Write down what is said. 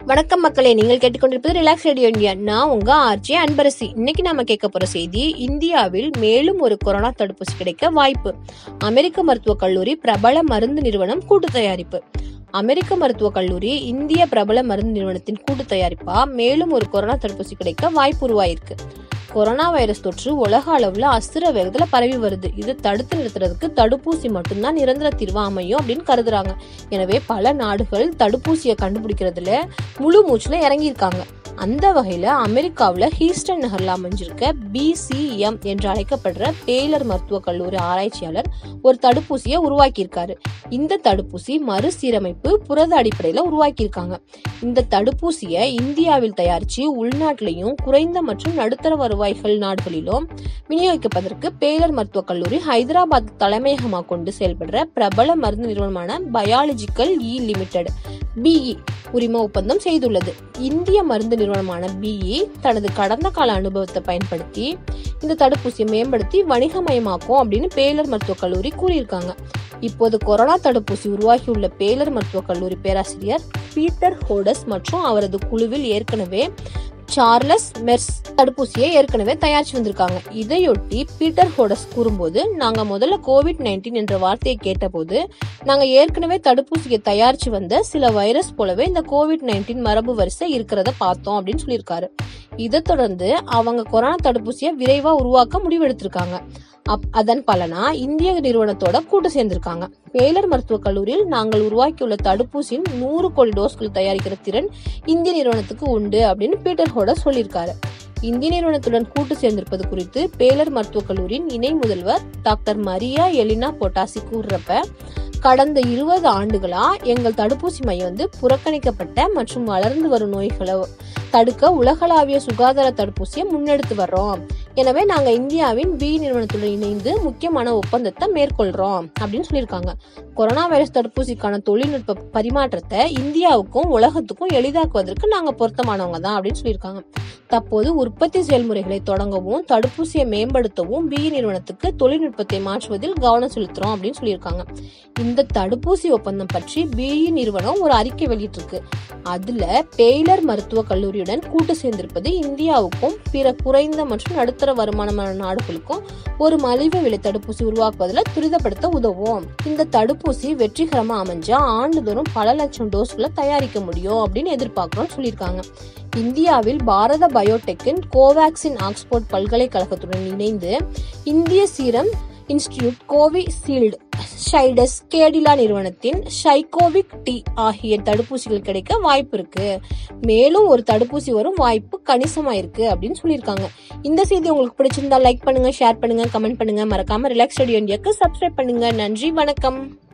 வணக்கம் மக்களே நீங்கள் கேட்டுக்கொண்டிருப்பது ரிலாக்ஸ் ரேடியோ இந்தியா நான் உங்க ஆர்ஜே அன்பரசி இன்னைக்கு நாம கேட்க போற செய்தி இந்தியாவில் மேலும் ஒரு கொரோனா தடுப்பூசி கிடைக்க வாய்ப்பு அமெரிக்க மருத்துவக் கல்லூரி பிரபல மருந்து நிறுவனம் கூட்டு தயாரிப்பு அமெரிக்க மருத்துவக் கல்லூரி இந்திய பிரபல மருந்து நிறுவனத்தின் கூட்டு தயாரிப்பா மேலும் ஒரு கொரோனா தடுப்பூசி கிடைக்க வாய்ப்பு உருவாயிருக்கு கொரோனா வைரஸ் தொற்று உலக அளவுல அசுர வேகத்துல பரவி வருது இது தடுத்து நிறுத்துறதுக்கு தடுப்பூசி மட்டும்தான் நிரந்தர தீர்வா அமையும் அப்படின்னு கருதுறாங்க எனவே பல நாடுகள் தடுப்பூசியை கண்டுபிடிக்கிறதுல முழு மூச்சுல இறங்கியிருக்காங்க அந்த வகையில அமெரிக்காவுல ஹீஸ்டன் நகர்ல அமைஞ்சிருக்க பிசிஎம் என்று அழைக்கப்படுற டெய்லர் மருத்துவக் கல்லூரி ஆராய்ச்சியாளர் ஒரு தடுப்பூசியை உருவாக்கியிருக்காரு இந்த தடுப்பூசி மறுசீரமைப்பு புரத அடிப்படையில உருவாக்கியிருக்காங்க இந்த தடுப்பூசியை இந்தியாவில் தயாரிச்சு உள்நாட்டிலையும் குறைந்த மற்றும் நடுத்தர வருவாய்கள் நாடுகளிலும் விநியோகிப்பதற்கு பேலர் மருத்துவக் கல்லூரி ஹைதராபாத் தலைமையகமாக கொண்டு செயல்படுற பிரபல மருந்து நிறுவனமான பயாலஜிக்கல் இ லிமிடெட் பிஇ உரிம ஒப்பந்தம் செய்துள்ளது இந்திய மருந்து நிறுவனமான பிஇ தனது கடந்த கால அனுபவத்தை பயன்படுத்தி இந்த தடுப்பூசியை மேம்படுத்தி வணிகமயமாக்கும் அப்படின்னு பேலர் மருத்துவக் கல்லூரி கூறியிருக்காங்க இப்போது கொரோனா தடுப்பூசி உருவாகியுள்ள பேலர் மருத்துவக் கல்லூரி பேராசிரியர் பீட்டர் ஹோடஸ் மற்றும் அவரது குழுவில் ஏற்கனவே சார்லஸ் மெர்ஸ் தடுப்பூசியை ஏற்கனவே தயாரிச்சு வந்திருக்காங்க இதையொட்டி பீட்டர் ஹோடஸ் கூறும்போது நாங்க முதல்ல கோவிட் நைன்டீன் என்ற வார்த்தையை கேட்டபோது நாங்க ஏற்கனவே தடுப்பூசியை தயாரிச்சு வந்த சில வைரஸ் போலவே இந்த கோவிட் நைன்டீன் மரபு வரிசை இருக்கிறத பார்த்தோம் அப்படின்னு சொல்லியிருக்காரு இதை தொடர்ந்து அவங்க கொரோனா தடுப்பூசியை விரைவா உருவாக்க முடிவெடுத்திருக்காங்க அப்- அதன் பலனா இந்திய நிறுவனத்தோட கூட்டு சேர்ந்திருக்காங்க பேலர் மருத்துவக் கல்லூரியில் நாங்கள் உருவாக்கியுள்ள தடுப்பூசியின் நூறு கோடி டோஸ்கள் தயாரிக்கிற திறன் இந்திய நிறுவனத்துக்கு உண்டு அப்படின்னு பீட்டர் ஹோடர் சொல்லியிருக்காரு இந்திய நிறுவனத்துடன் கூட்டு சேர்ந்திருப்பது குறித்து பேலர் மருத்துவக் கல்லூரியின் இணை முதல்வர் டாக்டர் மரியா எலினா பொட்டாசி கூறுறப்ப கடந்த இருபது ஆண்டுகளா எங்கள் தடுப்பூசி மையம் வந்து புறக்கணிக்கப்பட்ட மற்றும் வளர்ந்து வரும் நோய்களை தடுக்க உலகளாவிய சுகாதார தடுப்பூசியை முன்னெடுத்து வர்றோம் எனவே நாங்க இந்தியாவின் பி நிறுவனத்துடன் இணைந்து முக்கியமான ஒப்பந்தத்தை மேற்கொள்றோம் அப்படின்னு சொல்லியிருக்காங்க கொரோனா வைரஸ் தடுப்பூசிக்கான தொழில்நுட்ப பரிமாற்றத்தை இந்தியாவுக்கும் உலகத்துக்கும் எளிதாக்குவதற்கு நாங்க பொருத்தமானவங்க தான் அப்படின்னு சொல்லியிருக்காங்க தற்போது உற்பத்தி செயல்முறைகளை தொடங்கவும் தடுப்பூசியை மேம்படுத்தவும் பி நிறுவனத்துக்கு தொழில்நுட்பத்தை மாற்றுவதில் கவனம் செலுத்துறோம் அப்படின்னு சொல்லியிருக்காங்க இந்த தடுப்பூசி ஒப்பந்தம் பற்றி பிஇ நிறுவனம் ஒரு அறிக்கை வெளியிட்டிருக்கு அதுல டெய்லர் மருத்துவக் கல்லூரியுடன் கூட்டு சேர்ந்திருப்பது இந்தியாவுக்கும் பிற குறைந்த மற்றும் நடுத்தர வருமானமான நாடுகளுக்கும் ஒரு மலிவு விலை தடுப்பூசி உருவாக்குவதில் துரிதப்படுத்த உதவும் இந்த தடுப்பூசி வெற்றிகரமா அமைஞ்சா ஆண்டுதோறும் பல லட்சம் டோஸ்களை தயாரிக்க முடியும் அப்படின்னு எதிர்பார்க்கிறோம் சொல்லியிருக்காங்க இந்தியாவில் பாரத பயோடெக்கின் கோவேக்சின் ஆக்ஸ்போர்ட் பல்கலைக்கழகத்துடன் இணைந்து இந்திய சீரம் இன்ஸ்டிடியூட் கோவிஷீல்டு ஷைடஸ் கேடிலா நிறுவனத்தின் ஷைகோவிக் டி ஆகிய தடுப்பூசிகள் கிடைக்க வாய்ப்பு இருக்கு மேலும் ஒரு தடுப்பூசி வரும் வாய்ப்பு கணிசமா இருக்கு அப்படின்னு சொல்லியிருக்காங்க இந்த செய்தி உங்களுக்கு பிடிச்சிருந்தா லைக் பண்ணுங்க ஷேர் பண்ணுங்க கமெண்ட் பண்ணுங்க மறக்காம ரிலாக்ஸ் ஸ்டுடியோ இந்தியாக்கு சப்ஸ்கிரைப் பண்ணுங்க நன்றி வணக்கம்